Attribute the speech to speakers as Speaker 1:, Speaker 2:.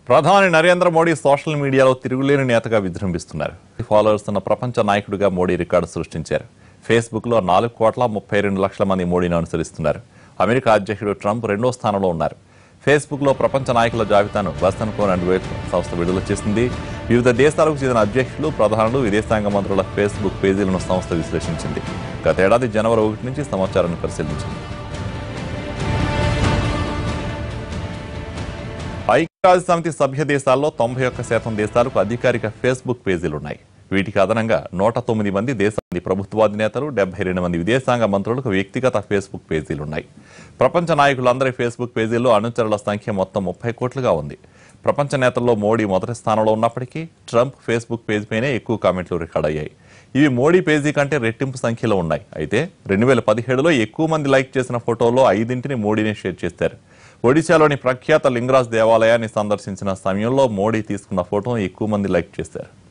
Speaker 1: ప్రధాని నరేంద్ర మోడీ సోషల్ మీడియాలో తిరుగులేని నేతగా విజృంభిస్తున్నారు ఫాలోవర్స్ ఉన్న ప్రపంచ నాయకుడిగా మోడీ రికార్డు సృష్టించారు ఫేస్బుక్ లో నాలుగు కోట్ల ముప్పై రెండు లక్షల మంది మోడీని అనుసరిస్తున్నారు అమెరికా అధ్యక్షుడు ట్రంప్ రెండో స్థానంలో ఉన్నారు ఫేస్బుక్ లో ప్రపంచ నాయకుల జాబితాను బస్తన్ కోన్ అండ్ వేట్ సంస్థ విడుదల చేసింది వివిధ దేశాలకు చెందిన అధ్యక్షులు ప్రధానులు విదేశాంగ మంత్రుల ఫేస్బుక్ పేజీలను సంస్థ విశ్లేషించింది గతేడాది జనవరి ఒకటి నుంచి సమాచారాన్ని పరిశీలించింది ఐక్యరాజ్య సమితి సభ్య దేశాల్లో తొంభై ఒక్క శాతం దేశాలకు అధికారిక ఫేస్బుక్ పేజీలున్నాయి వీటికి అదనంగా నూట తొమ్మిది మంది దేశాన్ని ప్రభుత్వాధినేతలు డెబ్బై రెండు మంది విదేశాంగ మంత్రులకు వ్యక్తిగత ఫేస్బుక్ పేజీలున్నాయి ప్రపంచ నాయకులందరి ఫేస్బుక్ పేజీల్లో అనుచరుల సంఖ్య మొత్తం ముప్పై కోట్లుగా ఉంది ప్రపంచ నేతల్లో మోడీ మొదటి స్థానంలో ఉన్నప్పటికీ ట్రంప్ ఫేస్బుక్ పేజీపైనే ఎక్కువ కామెంట్లు రికార్డ్ అయ్యాయి ఇవి మోడీ పేజీ కంటే రెట్టింపు సంఖ్యలో ఉన్నాయి అయితే రెండు వేల పదిహేడులో ఎక్కువ మంది లైక్ చేసిన ఫోటోలో ఐదింటిని మోడీనే షేర్ చేశారు ఒడిశాలోని ప్రఖ్యాత లింగరాజ్ దేవాలయాన్ని సందర్శించిన సమయంలో మోడీ తీసుకున్న ఫోటోను ఎక్కువ మంది లైక్ చేశారు